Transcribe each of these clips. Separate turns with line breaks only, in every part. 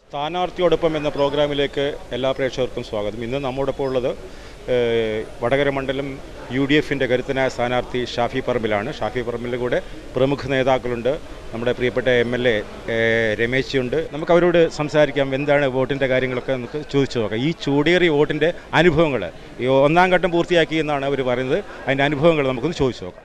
സ്ഥാനാർത്ഥിയോടൊപ്പം എന്ന പ്രോഗ്രാമിലേക്ക് എല്ലാ പ്രേക്ഷകർക്കും സ്വാഗതം ഇന്ന് നമ്മോടൊപ്പം ഉള്ളത് ഏഹ്, വടകര മണ്ഡലം യു ഡി എഫിൻ്റെ കരുത്തനായ സ്ഥാനാർത്ഥി ഷാഫി പറമ്പിലാണ് ഷാഫി പറമ്പിൻ്റെ കൂടെ പ്രമുഖ നേതാക്കളുണ്ട് നമ്മുടെ പ്രിയപ്പെട്ട എം എൽ എ രമേശ് ഉണ്ട് നമുക്ക് അവരോട് സംസാരിക്കാം എന്താണ് വോട്ടിൻ്റെ കാര്യങ്ങളൊക്കെ നമുക്ക് ചോദിച്ചു നോക്കാം ഈ ചൂടേറിയ വോട്ടിൻ്റെ അനുഭവങ്ങൾ ഈ ഒന്നാം ഘട്ടം പൂർത്തിയാക്കി എന്നാണ് അവർ പറയുന്നത് അതിൻ്റെ അനുഭവങ്ങൾ നമുക്കൊന്ന് ചോദിച്ചു നോക്കാം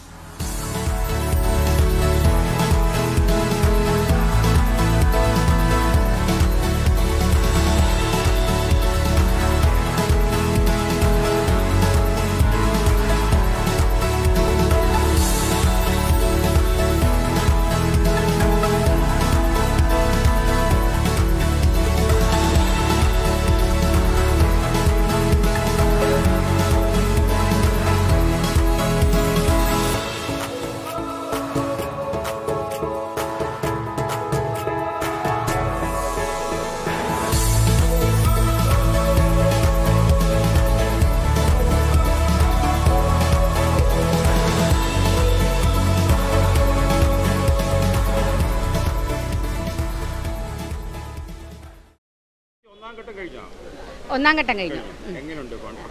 ഒന്നാം ഘട്ടം കഴിഞ്ഞോ
ഒന്നാം ഘട്ടം കഴിഞ്ഞു
എങ്ങനെയുണ്ട് കോൺഫിഡൻസ്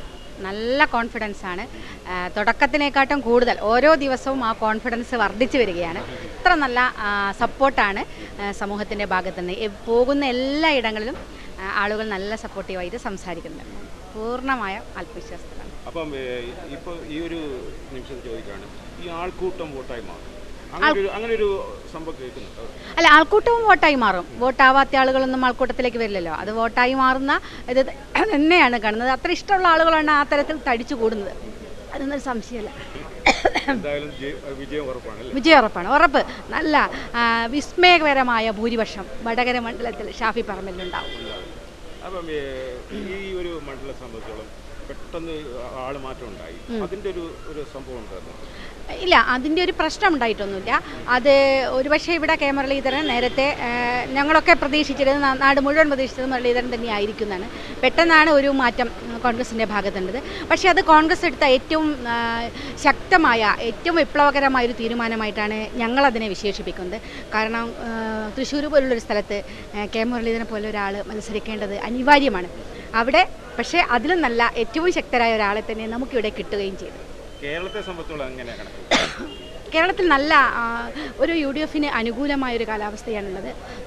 നല്ല കോൺഫിഡൻസ് ആണ് ആ, തുടക്കത്തിനേക്കാട്ടും കൂടുതൽ ഓരോ ദിവസവും ആ കോൺഫിഡൻസ് വർദ്ധിച്ചു വരികയാണ് ഇത്ര നല്ല സപ്പോർട്ടാണ് സമൂഹത്തിൻ്റെ ഭാഗത്തു നിന്ന് എ- പോകുന്ന എല്ലാ ഇടങ്ങളിലും ആ, ആളുകൾ നല്ല സപ്പോർട്ടീവായിട്ട് സംസാരിക്കുന്നുണ്ട് പൂർണ്ണമായ ആത്മവിശ്വാസത്തിലാണ്
അപ്പം ഇപ്പോൾ ഈ ഒരു നിമിഷത്തിൽ ചോദിക്കുകയാണ് ഈ ആൾക്കൂട്ടം വോട്ടായി മാറും അങ്ങനെ ഒരു അങ്ങനെ ഒരു സംഭവം കേൾക്കുന്നുണ്ടോ
അല്ല ആൾക്കൂട്ടവും വോട്ടായി മാറും വോട്ടാവാത്ത ആളുകളൊന്നും ആൾക്കൂട്ടത്തിലേക്ക് വരില്ലല്ലോ അത് വോട്ടായി മാറുന്ന ഇത് തന്നെയാണ് കാണുന്നത് അത്ര ഇഷ്ടമുള്ള ആളുകളാണ് ആ തരത്തിൽ തടിച്ചു കൂടുന്നത് അതൊന്നും സംശയമല്ല
എന്തായാലും ജയ- വിജയം ഉറപ്പാണ് അല്ലേ
വിജയം ഉറപ്പാണ് ഉറപ്പ് നല്ല ആ, വിസ്മയകരമായ ഭൂരിപക്ഷം വടകര മണ്ഡലത്തിൽ ഷാഫി പറമ്പിലുണ്ടാവും
അപ്പം ഏ, ഈ ഒരു മണ്ഡലം സംബന്ധിച്ചോളം പെട്ടെന്ന് ആള് മാറ്റം ഉണ്ടായി അതിന്റെ ഒരു ഒരു സംഭവം ഉണ്ടായിരുന്നു
ഇല്ല അതിൻ്റെ ഒരു പ്രശ്നം ഉണ്ടായിട്ടൊന്നുമില്ല അത് ഒരുപക്ഷെ ഇവിടെ കെ മുരളീധരൻ നേരത്തെ ആ, ഞങ്ങളൊക്കെ പ്രതീക്ഷിച്ചിരുന്നത് നാ- നാട് മുഴുവൻ പ്രതീക്ഷിച്ചത് മുരളീധരൻ തന്നെയായിരിക്കും എന്നാണ് പെട്ടെന്നാണ് ഒരു മാറ്റം ഉം, കോൺഗ്രസിൻ്റെ ഭാഗത്തുണ്ടത് പക്ഷേ അത് കോൺഗ്രസ് എടുത്ത ഏറ്റവും ആ, ശക്തമായ ഏറ്റവും വിപ്ലവകരമായ ഒരു തീരുമാനമായിട്ടാണ് ഞങ്ങളതിനെ വിശേഷിപ്പിക്കുന്നത് കാരണം ആ, തൃശ്ശൂർ പോലുള്ളൊരു സ്ഥലത്ത് ആ, കെ മുരളീധരനെ പോലെ ഒരാൾ മത്സരിക്കേണ്ടത് അനിവാര്യമാണ് അവിടെ പക്ഷേ അതിലും നല്ല ഏറ്റവും ശക്തരായ ഒരാളെ തന്നെ നമുക്കിവിടെ കിട്ടുകയും ചെയ്തു
കേരളത്തെ സംബന്ധിച്ചോളം എങ്ങനെ കണക്ക്
കേരളത്തിൽ നല്ല ആ, ഒരു യു ഡി എഫിന് അനുകൂലമായൊരു കാലാവസ്ഥയാണുള്ളത്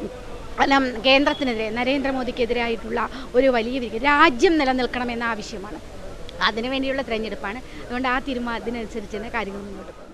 കാരണം കേന്ദ്രത്തിനെതിരെ നരേന്ദ്രമോദിക്കെതിരായിട്ടുള്ള ഒരു വലിയ വിക- രാജ്യം നിലനിൽക്കണമെന്ന ആവശ്യമാണ് അതിനുവേണ്ടിയുള്ള തിരഞ്ഞെടുപ്പാണ് അതുകൊണ്ട് ആ തീരുമാനത്തിനനുസരിച്ച് തന്നെ കാര്യങ്ങൾ മുന്നോട്ട് പോകും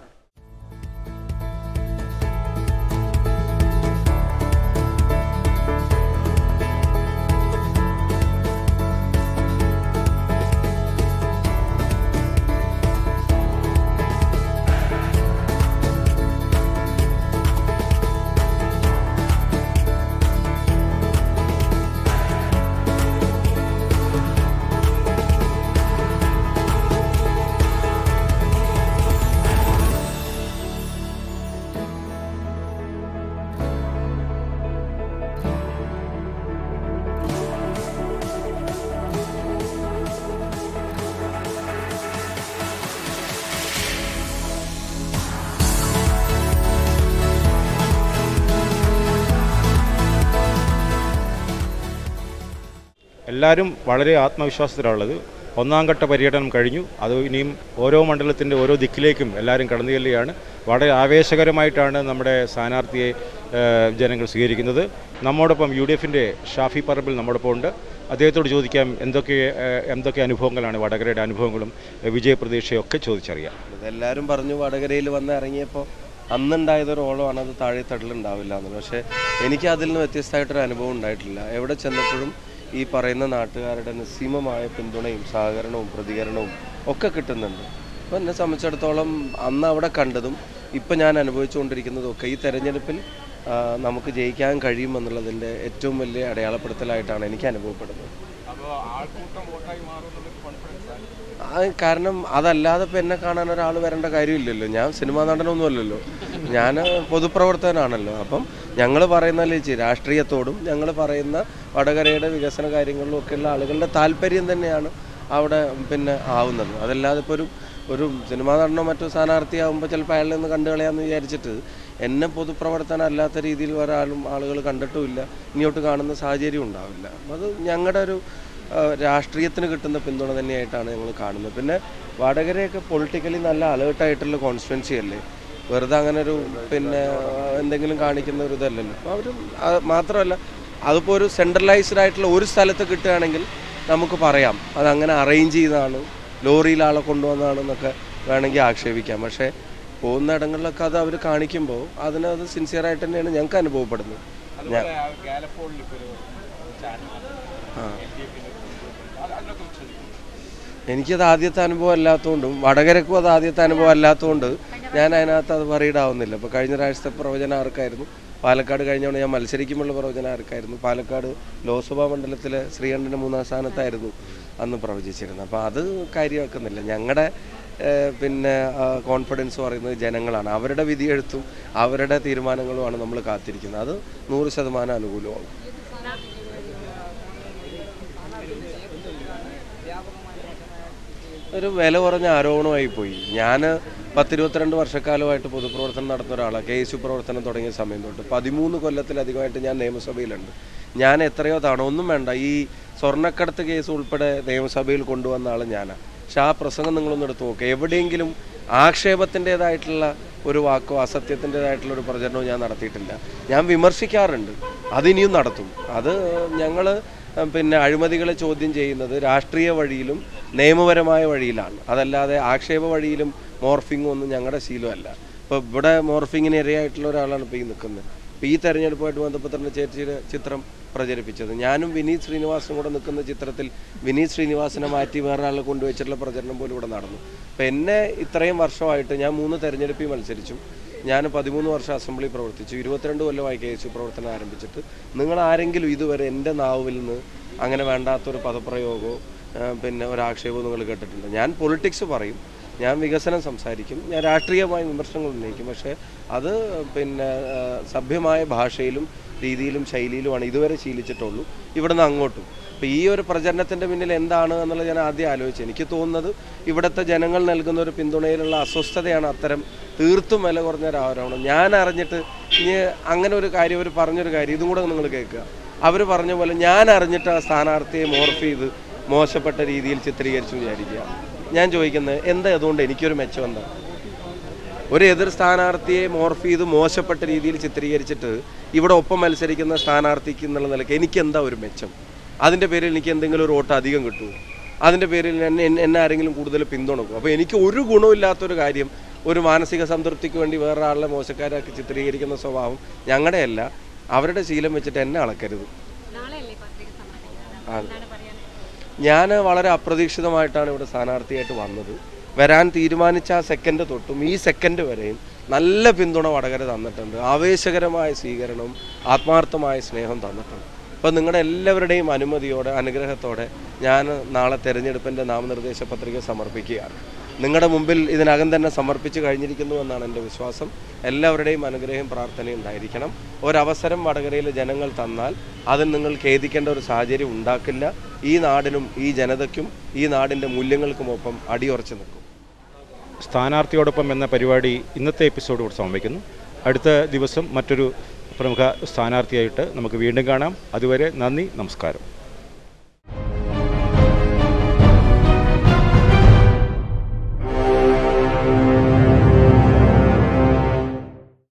എല്ലാവരും വളരെ ആത്മവിശ്വാസത്തിലുള്ളത് ഒന്നാം ഘട്ട പര്യടനം കഴിഞ്ഞു അത് ഇനിയും ഓരോ മണ്ഡലത്തിൻ്റെ ഓരോ ദിക്കിലേക്കും എല്ലാവരും കടന്നു ചെല്ലുകയാണ് വളരെ ആവേശകരമായിട്ടാണ് നമ്മുടെ സ്ഥാനാർത്ഥിയെ ഏഹ്, ജനങ്ങൾ സ്വീകരിക്കുന്നത് നമ്മോടൊപ്പം യു ഡി എഫിൻ്റെ ഷാഫി പറമ്പിൽ നമ്മോടൊപ്പം ഉണ്ട് അദ്ദേഹത്തോട് ചോദിക്കാം എന്തൊക്കെ ഏഹ്, എന്തൊക്കെ അനുഭവങ്ങളാണ് വടകരയുടെ അനുഭവങ്ങളും ഏഹ്, വിജയപ്രതീക്ഷയും ഒക്കെ ചോദിച്ചറിയാം
ഇതെല്ലാവരും പറഞ്ഞു വടകരയിൽ വന്ന് ഇറങ്ങിയപ്പോൾ അന്നുണ്ടായതൊരു ഓളമാണ് അത് താഴെ തടലുണ്ടാവില്ല എന്നുള്ളത് പക്ഷേ എനിക്ക് അതിൽ നിന്ന് വ്യത്യസ്തമായിട്ടൊരു അനുഭവം ഉണ്ടായിട്ടില്ല എവിടെ ചെന്നപ്പോഴും ഈ പറയുന്ന നാട്ടുകാരുടെ നിസ്സീമമായ പിന്തുണയും സഹകരണവും പ്രതികരണവും ഒക്കെ കിട്ടുന്നുണ്ട് അപ്പോൾ എന്നെ സംബന്ധിച്ചിടത്തോളം അന്ന് അവിടെ കണ്ടതും ഇപ്പം ഞാൻ അനുഭവിച്ചുകൊണ്ടിരിക്കുന്നതും ഒക്കെ ഈ തെരഞ്ഞെടുപ്പിൽ ആ, നമുക്ക് ജയിക്കാൻ കഴിയുമെന്നുള്ളതിൻ്റെ ഏറ്റവും വലിയ അടയാളപ്പെടുത്തലായിട്ടാണ് എനിക്ക് അനുഭവപ്പെടുന്നത്
അപ്പോൾ ആൾക്കൂട്ടം വോട്ടായി മാറുമെന്നുള്ള കോൺഫിഡൻസ്
ആ, കാരണം അതല്ലാതെ ഇപ്പം എന്നെ കാണാൻ ഒരാൾ വരേണ്ട കാര്യമില്ലല്ലോ ഞാൻ സിനിമാ നടനൊന്നും അല്ലല്ലോ ഞാൻ പൊതുപ്രവർത്തകനാണല്ലോ അപ്പം ഞങ്ങൾ പറയുന്ന ലിച്ചി രാഷ്ട്രീയത്തോടും ഞങ്ങൾ പറയുന്ന വടകരയുടെ വികസന കാര്യങ്ങളിലും ഒക്കെയുള്ള ആളുകളുടെ താല്പര്യം തന്നെയാണ് അവിടെ പിന്നെ ആവുന്നത് അതല്ലാതെ ഇപ്പോൾ ഒരു ഒരു സിനിമാ നടനോ മറ്റോ സ്ഥാനാർത്ഥിയാകുമ്പോൾ ചിലപ്പോൾ അയാളിൽ നിന്ന് കണ്ടു കളയാമെന്ന് വിചാരിച്ചിട്ട് എന്നെ പൊതുപ്രവർത്തനം അല്ലാത്ത രീതിയിൽ ഒരാളും ആളുകൾ കണ്ടിട്ടുമില്ല ഇങ്ങോട്ട് കാണുന്ന സാഹചര്യം ഉണ്ടാവില്ല അത് ഞങ്ങളുടെ ഒരു ആ, രാഷ്ട്രീയത്തിന് കിട്ടുന്ന പിന്തുണ തന്നെയായിട്ടാണ് ഞങ്ങൾ കാണുന്നത് പിന്നെ വടകരയൊക്കെ പൊളിറ്റിക്കലി നല്ല അലേർട്ടായിട്ടുള്ള കോൺസ്റ്റിറ്റ്വൻസി അല്ലേ വെറുതെ അങ്ങനെ ഒരു പിന്നെ ആ, എന്തെങ്കിലും കാണിക്കുന്ന ഒരു ഇതല്ലല്ലോ അപ്പോൾ അവർ മാത്രമല്ല അതിപ്പോൾ ഒരു സെൻട്രലൈസ്ഡ് ആയിട്ടുള്ള ഒരു സ്ഥലത്ത് കിട്ടുകയാണെങ്കിൽ നമുക്ക് പറയാം അതങ്ങനെ അറേഞ്ച് ചെയ്തതാണ് ലോറിയിൽ ആളെ കൊണ്ടുവന്നതാണെന്നൊക്കെ വേണമെങ്കിൽ ആക്ഷേപിക്കാം പക്ഷേ പോകുന്ന ഇടങ്ങളിലൊക്കെ അത് അവർ കാണിക്കുമ്പോൾ അതിനത് സിൻസിയറായിട്ട് തന്നെയാണ് ഞങ്ങൾക്ക് അനുഭവപ്പെടുന്നത് ഞാൻ ആ എനിക്കത് ആദ്യത്തെ അനുഭവം അല്ലാത്തതുകൊണ്ടും വടകരക്കും അത് ആദ്യത്തെ അനുഭവം അല്ലാത്തതുകൊണ്ട് ഞാൻ അതിനകത്ത് അത് പറയിടാവുന്നില്ല ഇപ്പോൾ കഴിഞ്ഞ പ്രാവശ്യത്തെ പ്രവചനം ആർക്കായിരുന്നു പാലക്കാട് കഴിഞ്ഞോണ്ട് ഞാൻ മത്സരിക്കുമ്പോഴുള്ള പ്രവചനം ആർക്കായിരുന്നു പാലക്കാട് ലോക്സഭാ മണ്ഡലത്തിലെ ശ്രീകണ്ഠൻ്റെ മൂന്നാം സ്ഥാനത്തായിരുന്നു അന്ന് പ്രവചിച്ചിരുന്നത് അപ്പോൾ അത് കാര്യമാക്കുന്നില്ല ഞങ്ങളുടെ പിന്നെ കോൺഫിഡൻസ് പറയുന്നത് ജനങ്ങളാണ് അവരുടെ വിധിയെഴുത്തും അവരുടെ തീരുമാനങ്ങളുമാണ് നമ്മൾ കാത്തിരിക്കുന്നത് അത് നൂറ് ശതമാനം അനുകൂലമാകും ഒരു വില കുറഞ്ഞ ആരോപണമായി പോയി ഞാൻ പത്തിരുപത്തിരണ്ട് വർഷക്കാലമായിട്ട് പൊതുപ്രവർത്തനം നടത്തുന്ന ഒരാളാണ് കെ എസ് യു പ്രവർത്തനം തുടങ്ങിയ സമയം തൊട്ട് പതിമൂന്ന് കൊല്ലത്തിലധികമായിട്ട് ഞാൻ നിയമസഭയിലുണ്ട് ഞാൻ എത്രയോ തവണ ഒന്നും വേണ്ട ഈ സ്വർണ്ണക്കടത്ത് കേസ് ഉൾപ്പെടെ നിയമസഭയിൽ കൊണ്ടുവന്ന ആൾ ഞാനാണ് പക്ഷെ ആ പ്രസംഗം നിങ്ങളൊന്ന് എടുത്ത് നോക്കുക എവിടെയെങ്കിലും ആക്ഷേപത്തിൻ്റെതായിട്ടുള്ള ഒരു വാക്കോ അസത്യത്തിൻ്റെതായിട്ടുള്ള ഒരു പ്രചരണവും ഞാൻ നടത്തിയിട്ടില്ല ഞാൻ വിമർശിക്കാറുണ്ട് അതിനിയും നടത്തും അത് ഞങ്ങൾ പിന്നെ അഴിമതികളെ ചോദ്യം ചെയ്യുന്നത് രാഷ്ട്രീയ വഴിയിലും നിയമപരമായ വഴിയിലാണ് അതല്ലാതെ ആക്ഷേപ വഴിയിലും മോർഫിങ്ങും ഒന്നും ഞങ്ങളുടെ ശീലമല്ല ഇപ്പോൾ ഇവിടെ മോർഫിങ്ങിന് ഇരയായിട്ടുള്ള ഒരാളാണ് ഇപ്പോൾ ഈ നിൽക്കുന്നത് ഇപ്പോൾ ഈ തെരഞ്ഞെടുപ്പുമായിട്ട് ബന്ധപ്പെട്ടുള്ള ചേച്ചിയുടെ ചിത്രം പ്രചരിപ്പിച്ചത് ഞാനും വിനീത് ശ്രീനിവാസനും കൂടെ നിൽക്കുന്ന ചിത്രത്തിൽ വിനീത് ശ്രീനിവാസനെ മാറ്റി വേറെ ആളെ കൊണ്ടുവച്ചിട്ടുള്ള പ്രചരണം പോലും ഇവിടെ നടന്നു അപ്പോൾ എന്നെ ഇത്രയും വർഷമായിട്ട് ഞാൻ മൂന്ന് തെരഞ്ഞെടുപ്പിൽ മത്സരിച്ചു ഞാൻ പതിമൂന്ന് വർഷം അസംബ്ലി പ്രവർത്തിച്ചു ഇരുപത്തിരണ്ട് കൊല്ലമായി കെ എസ് യു പ്രവർത്തനം ആരംഭിച്ചിട്ട് നിങ്ങൾ ആരെങ്കിലും ഇതുവരെ എൻ്റെ നാവിൽ നിന്ന് അങ്ങനെ വേണ്ടാത്തൊരു പദപ്രയോഗമോ ആ, പിന്നെ ഒരാക്ഷേപവും നിങ്ങൾ കേട്ടിട്ടില്ല ഞാൻ പൊളിറ്റിക്സ് പറയും ഞാൻ വികസനം സംസാരിക്കും ഞാൻ രാഷ്ട്രീയമായ വിമർശനങ്ങൾ ഉന്നയിക്കും പക്ഷേ അത് പിന്നെ ആ, സഭ്യമായ ഭാഷയിലും രീതിയിലും ശൈലിയിലുമാണ് ഇതുവരെ ശീലിച്ചിട്ടുള്ളൂ ഇവിടുന്ന് അങ്ങോട്ടും അപ്പോൾ ഈ ഒരു പ്രചരണത്തിൻ്റെ പിന്നിൽ എന്താണ് എന്നുള്ളത് ഞാൻ ആദ്യം ആലോചിച്ചു എനിക്ക് തോന്നുന്നത് ഇവിടുത്തെ ജനങ്ങൾ നൽകുന്ന ഒരു പിന്തുണയിലുള്ള അസ്വസ്ഥതയാണ് അത്തരം തീർത്തും വില കുറഞ്ഞ ഒരു ആരോപണം ഞാൻ അറിഞ്ഞിട്ട് ഇനി അങ്ങനെ ഒരു കാര്യം അവർ പറഞ്ഞൊരു കാര്യം ഇതും കൂടെ നിങ്ങൾ കേൾക്കുക അവർ പറഞ്ഞ പോലെ ഞാൻ അറിഞ്ഞിട്ട് ആ സ്ഥാനാർത്ഥിയെ മോർഫ് ചെയ്ത് മോശപ്പെട്ട രീതിയിൽ ചിത്രീകരിച്ചു വിചാരിക്കുക ഞാൻ ചോദിക്കുന്നത് എന്താ അതുകൊണ്ട് എനിക്കൊരു മെച്ചം എന്താ ഒരു എതിർ സ്ഥാനാർത്ഥിയെ മോർഫ് ചെയ്ത് മോശപ്പെട്ട രീതിയിൽ ചിത്രീകരിച്ചിട്ട് ഇവിടെ ഒപ്പം മത്സരിക്കുന്ന സ്ഥാനാർത്ഥിക്ക് എന്നുള്ള നിലയ്ക്ക് എനിക്ക് എന്താ ഒരു മെച്ചം അതിൻ്റെ പേരിൽ എനിക്ക് എന്തെങ്കിലും ഒരു വോട്ട് അധികം കിട്ടുമോ അതിൻ്റെ പേരിൽ എന്നെ എന്നെ- എന്നെ ആരെങ്കിലും കൂടുതൽ പിന്തുണക്കും അപ്പോൾ എനിക്ക് ഒരു ഗുണമില്ലാത്തൊരു കാര്യം ഒരു മാനസിക സംതൃപ്തിക്ക് വേണ്ടി വേറെ ആളെ മോശക്കാരാക്കി ചിത്രീകരിക്കുന്ന സ്വഭാവം ഞങ്ങളുടെയല്ല അവരുടെ ശീലം വെച്ചിട്ട് എന്നെ അളക്കരുത് ആ. ഞാൻ വളരെ അപ്രതീക്ഷിതമായിട്ടാണ് ഇവിടെ സ്ഥാനാർത്ഥിയായിട്ട് വന്നത് വരാൻ തീരുമാനിച്ച ആ സെക്കൻഡ് തൊട്ടും ഈ സെക്കൻഡ് വരെയും നല്ല പിന്തുണ വടകര തന്നിട്ടുണ്ട് ആവേശകരമായ സ്വീകരണവും ആത്മാർത്ഥമായ സ്നേഹം തന്നിട്ടുണ്ട് അപ്പോൾ നിങ്ങളുടെ എല്ലാവരുടെയും അനുമതിയോടെ അനുഗ്രഹത്തോടെ ഞാൻ നാളെ തെരഞ്ഞെടുപ്പിൻ്റെ നാമനിർദ്ദേശ പത്രിക സമർപ്പിക്കുകയാണ് നിങ്ങളുടെ മുമ്പിൽ ഇതിനകം തന്നെ സമർപ്പിച്ച് കഴിഞ്ഞിരിക്കുന്നു എന്നാണ് എൻ്റെ വിശ്വാസം എല്ലാവരുടെയും അനുഗ്രഹം പ്രാർത്ഥനയും ഉണ്ടായിരിക്കണം ഒരവസരം വടകരയിലെ ജനങ്ങൾ തന്നാൽ അതിൽ നിങ്ങൾ ഖേദിക്കേണ്ട ഒരു സാഹചര്യം ഉണ്ടാക്കില്ല ഈ നാടിനും ഈ ജനതയ്ക്കും ഈ നാടിൻ്റെ മൂല്യങ്ങൾക്കുമൊപ്പം അടിയുറച്ചു നിൽക്കും
സ്ഥാനാർത്ഥിയോടൊപ്പം എന്ന പരിപാടി ഇന്നത്തെ എപ്പിസോഡ് കൂടെ സമർപ്പിക്കുന്നു അടുത്ത ദിവസം മറ്റൊരു പ്രമുഖ സ്ഥാനാർത്ഥിയായിട്ട് നമുക്ക് വീണ്ടും കാണാം അതുവരെ നന്ദി നമസ്കാരം